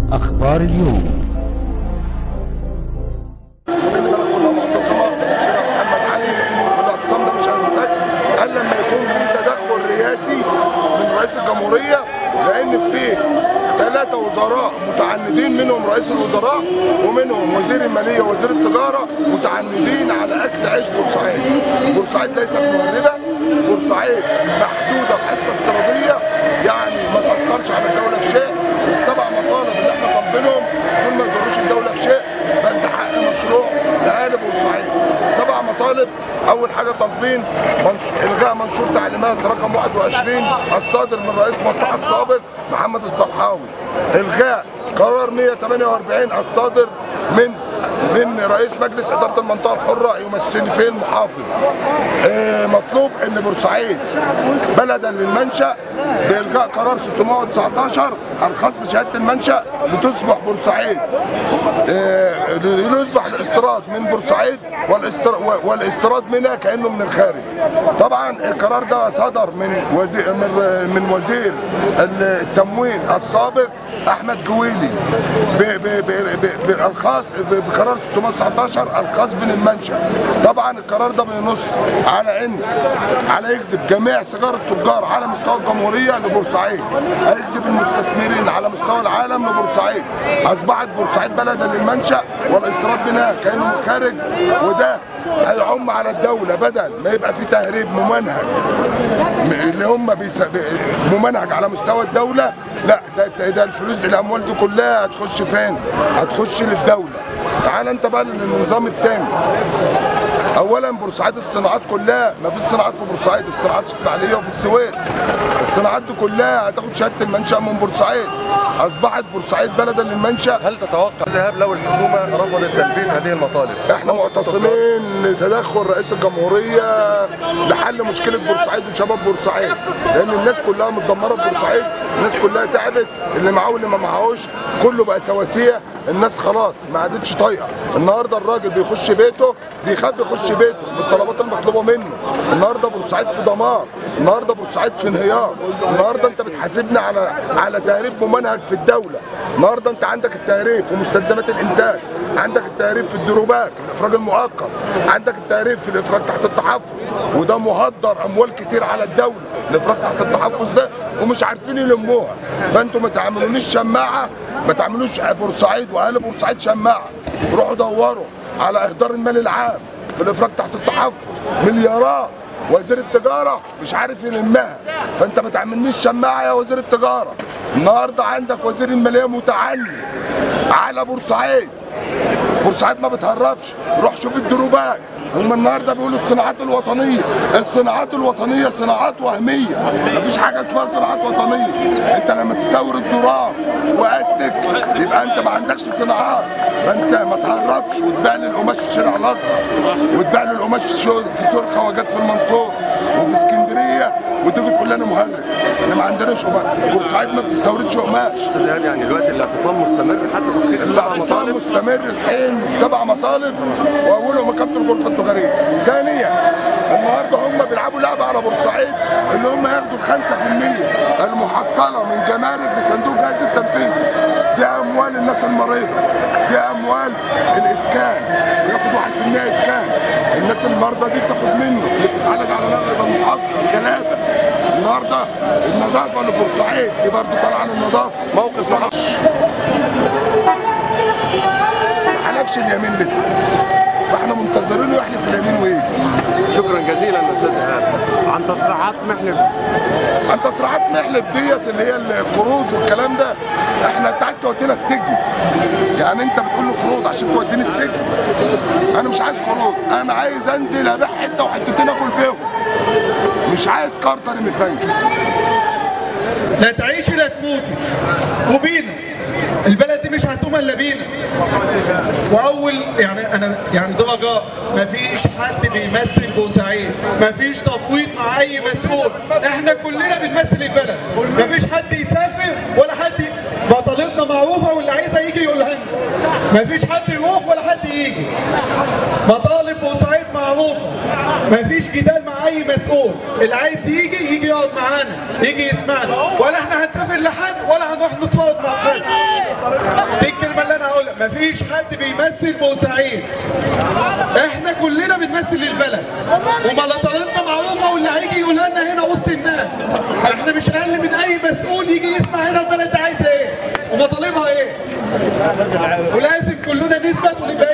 أخبار اليوم البلد كلها معتصمه الشيخ محمد علي والاعتصام ده مش هينفك الا لما يكون في تدخل رئاسي من رئيس الجمهوريه لان في ثلاثة وزراء متعندين منهم رئيس الوزراء ومنهم وزير المالية ووزير التجارة متعندين على أكل عيش بورسعيد. بورسعيد ليست مهربة، بورسعيد محدودة بحصة استراتيجية يعني ما تأثرش على الدولة في شيء، والسبع مطالب اللي احنا طالبينهم دول ما يضروش الدولة في شيء، بل ده حق مشروع لأهالي بورسعيد. سبع مطالب أول حاجة طالبين منش... إلغاء منشور تعليمات رقم 21 الصادر من رئيس مصلحة السابق محمد الصرحاوي. إلغاء قرار 148 الصادر من من رئيس مجلس اداره المنطقه الحره يمثل فيه المحافظ. آه، مطلوب ان بورسعيد بلدا للمنشا بالغاء قرار 619 الخاص بشهاده المنشا لتصبح بورسعيد آه، ليصبح الاستيراد من بورسعيد والاستر- والاستيراد منها كانه من الخارج. طبعا القرار ده صدر من وزير من من وزير التموين السابق احمد جويلي ب- ب- ب- ب- ب- الخاص ب- بقرار 619 الخاص من المنشا طبعا القرار ده بينص على ان على يجذب جميع صغار التجار على مستوى الجمهوريه لبورسعيد هيجذب المستثمرين على مستوى العالم لبورسعيد اصبحت بورسعيد بلدا للمنشا والاستيراد منها كانه من الخارج وده هيعم على الدوله بدل ما يبقى في تهريب ممنهج اللي هم بيس... ممنهج على مستوى الدوله لا ده, ده, ده الفلوس الاموال دي كلها هتخش فين؟ هتخش لي في دوله تعال انت بقى للنظام الثاني اولا بورسعيد الصناعات كلها ما فيش صناعات في بورسعيد الصناعات في اسماعيليه وفي السويس الصناعات دي كلها هتاخد شهاده المنشا من بورسعيد اصبحت بورسعيد بلدا للمنشا هل تتوقع ذهاب لو الحكومه رفضت تلبيه هذه المطالب؟ احنا معتصمين لتدخل رئيس الجمهوريه لحل مشكله بورسعيد وشباب بورسعيد لان الناس كلها متدمره في بورسعيد الناس كلها تعبت اللي معاه واللي ما معاهوش كله بقى سواسيه الناس خلاص ما عادتش طايقه النهارده الراجل بيخش بيته بيخاف يخش بيته بالطلبات المطلوبه منه النهارده بورسعيد في دمار النهارده بورسعيد في انهيار النهارده انت بتحاسبنا على على تهريب ممنهج في الدوله النهارده انت عندك التهريب في مستلزمات الانتاج عندك التهريب في الدروبات الافراج المؤقت عندك التهريب في الافراج تحت التحفظ وده مهدر اموال كتير على الدوله الافراج تحت التحفظ ده ومش عارفين يلموها فانتوا ما تعملونيش شماعه ما تعملوش بورسعيد واهل بورسعيد شماعه روحوا دوروا على اهدار المال العام في الافراج تحت التحفظ مليارات وزير التجاره مش عارف يلمها فانت ما تعملنيش شماعه يا وزير التجاره النهارده عندك وزير الماليه متعني على بورسعيد بورسعيد ما بتهربش روح شوف الدروبات هم النهارده بيقولوا الصناعات الوطنيه الصناعات الوطنيه صناعات وهميه مفيش حاجه اسمها صناعات وطنيه انت لما تستورد زرار واستك يبقى انت ما عندكش صناعات فانت ما تهربش وتبيع لي القماش في الشارع الازرق وتبيع لي القماش في شو- في سوق الخواجات في المنصوره وفي اسكندريه وتيجي تقول لي انا مهرب احنا ما عندناش قماش بورسعيد ما بتستوردش قماش ذهاب يعني دلوقتي الاعتصام مستمر حتى تحقيق السبع الاعتصام مطالب مستمر الحين السبع مطالب واولهم اقامه الغرفه التجاريه. ثانيا النهارده هم بيلعبوا لعبه على بورسعيد اللي هم ياخدوا ال 5% المحصله من جمارك بصندوق الجهاز التنفيذي. دي اموال الناس المريضه، دي اموال الاسكان، ياخد 1% اسكان. الناس المرضى دي بتاخد منه اللي بتتعالج على نقل المحافظه الجلابه. النهارده النظافه لبورسعيد دي برضه طالعه للنظافه. موقف محافظ ما حلفش اليمين لسه فاحنا منتظرينه يحلف اليمين ويجي شكرا جزيلا استاذ ايهاب عن تصريحات محلف عن تصريحات محلف ديت اللي هي القروض والكلام ده احنا انت عايز تودينا السجن يعني انت بتقول له قروض عشان توديني السجن انا مش عايز قروض انا عايز انزل ابيع حته وحتتين اكل بيهم مش عايز كارت تاني من البنك لا تعيشي لا تموتي وبينا البلد دي مش هتقوم الا بينا واول يعني انا يعني ده رجاء مفيش حد بيمثل بورسعيد مفيش تفويض مع اي مسؤول احنا كلنا بنمثل البلد مفيش حد يسافر ولا حد مطالبنا معروفه واللي عايزها يجي يقولها لنا مفيش حد يروح ولا حد يجي مطالب بورسعيد معروفه مفيش جدال مع اي مسؤول اللي عايز يجي يجي يقعد معانا يجي يسمعنا ولا احنا هنسافر لحد ولا هنروح نتفاوض مع حد دي الكلمه اللي انا هقولها مفيش حد بيمثل بورسعيد احنا كلنا بنمثل البلد وملاطرتنا معروفه واللي هيجي يقولها لنا هنا وسط الناس احنا مش اقل من اي مسؤول يجي يسمع هنا البلد دي عايزه ايه ومطالبها ايه ولازم كلنا نثبت ونبقى